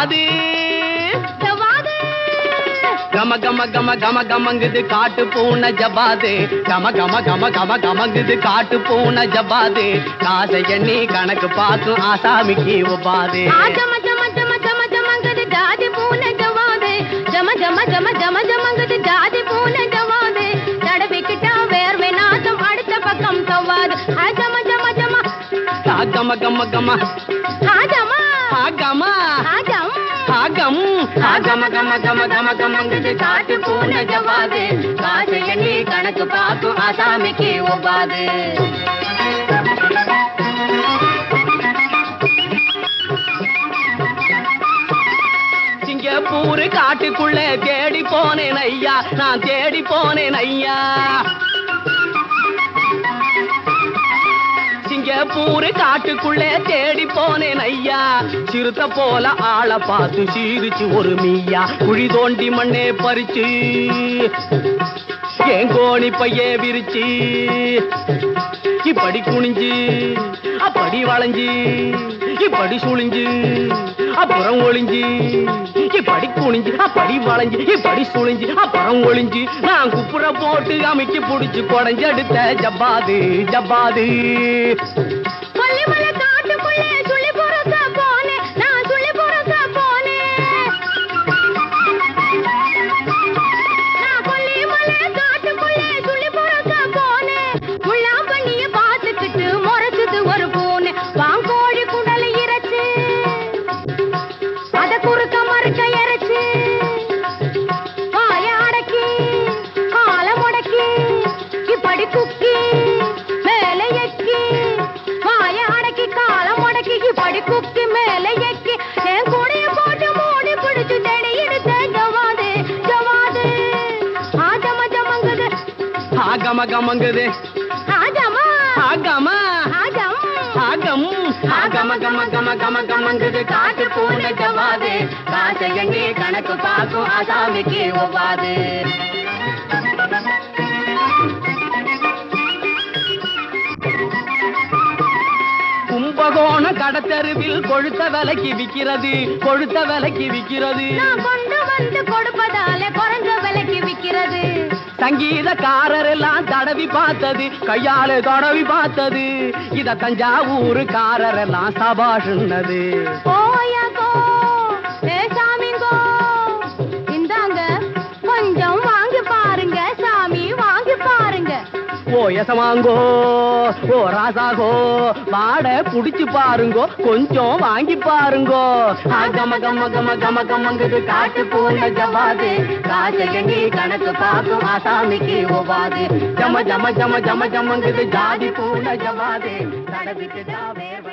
ஜவாது ஜவாது கம கம கம கம கமங்குது காட்டு பூனை ஜபாது கம கம கம கம கமங்குது காட்டு பூனை ஜபாது காசை எண்ணி கணக்கு பார்க்கும் ஆசாமிக்கு ஒப்பாது ஆ ஜம ஜம ஜம ஜம ஜமங்குது ஜாதி பூனை ஜவாது ஜம ஜம ஜம ஜம ஜமங்குது ஜாதி பூனை ஜவாது தடவிக்கிட்டா வேர்வை நாத்தம் அடுத்த பக்கம் தவாது ஆ ஜம ஜம ஜம ஆ கம கம கம ஆ ஜம ஆ கம ஆ ஜம் ஆ கம் ஆ கம கம கம கம கமங்குது காட்டு பூனை ஜபாது காசை எண்ணி கணக்கு பார்க்கும் ஆசாமிக்கு ஒப்பாது சிங்கப்பூர் காட்டுக்குள்ள தேடி போனேன் ஐயா நான் தேடி போனேன் ஐயா சிங்கப்பூர் காட்டுக்குள்ள தேடி போனேன் ஐயா சிறுத்தை போல ஆளை பார்த்து சீரிச்சு ஒரு மீயா குழி தோண்டி மண்ணே பறிச்சு என் கோணி பையே விரிச்சு இப்படி குனிஞ்சு அப்படி வளைஞ்சு இப்படி சுழிஞ்சு அப்புறம் ஒளிஞ்சு இப்படி குனிஞ்சு அப்படி வளைஞ்சு இப்படி சுழிஞ்சு அப்புறம் ஒளிஞ்சு நான் குப்புற போட்டு அமைக்கி புடிச்சு குடஞ்சு எடுத்த ஜப்பாது ஜப்பாது கொல்லிமலை காட்டுக்குள்ளே சுள்ளி பொறுக்க போனேன் நான் சுள்ளி பொறுக்க போனேன் நான் கொல்லிமலை காட்டுக்குள்ளே சுள்ளி பொறுக்க போனேன் முள்ளாம்பண்ணிய பார்த்துக்கிட்டு முறைச்சுது ஒரு பூனை வாங்கோழி குடலை இறைச்சு அத குறுக்க மறுக்க இறைச்சு வாய அடக்கி கால முடக்கி இப்படி குக்கி மேலே எக்கி வாய அடக்கி கால முடக்கி இப்படி குக்கி மேலே எக்கி என் கூடைய போட்டு மூடி பிடிச்சு தேடி எடுத்த ஜவாது ஜவாது ஆஜம ஜமங்குது ஆகம கமங்குது ஆஜமா ஆகம ஆஜம் ஆகம் ஆகம கம கம கம கமங்குது காட்டு பூனை ஜவாது காசை எண்ணி கணக்கு பார்க்கும் ஆசாமிக்கு ஒவ்வாது கும்பகோண கடத்தருவில் கொழுத்த விலைக்கு விக்கிறது கொழுத்த விலைக்கு விக்கிறது நான் கொண்டு வந்து கொடுப்பதாலே குறைஞ்ச விலைக்கு விக்கிறது சங்கீதக்காரர் எல்லாம் தடவி பார்த்தது கையால தடவி பார்த்தது இத தஞ்சாவூருக்காரர் எல்லாம் சபாஷுன்னது ஓயகோ சாமிங்கோ இந்தாங்க கொஞ்சம் வாங்கி பாருங்க சாமி வாங்கி பாருங்க ஓ எசமாங்கோ ஓ ராசாகோ வாட புடிச்சு பாருங்கோ கொஞ்சம் வாங்கி பாருங்கோ ஆ, கம கம கம கம கமங்குது காட்டு பூனை ஜபாது காசை எண்ணி கணக்கு பார்க்கும் ஆசாமிக்கு ஒவ்வாது ஜம ஜம ஜம ஜம ஜமங்குது ஜாதி பூனை ஜபாது தடவிட்டு வேர்வை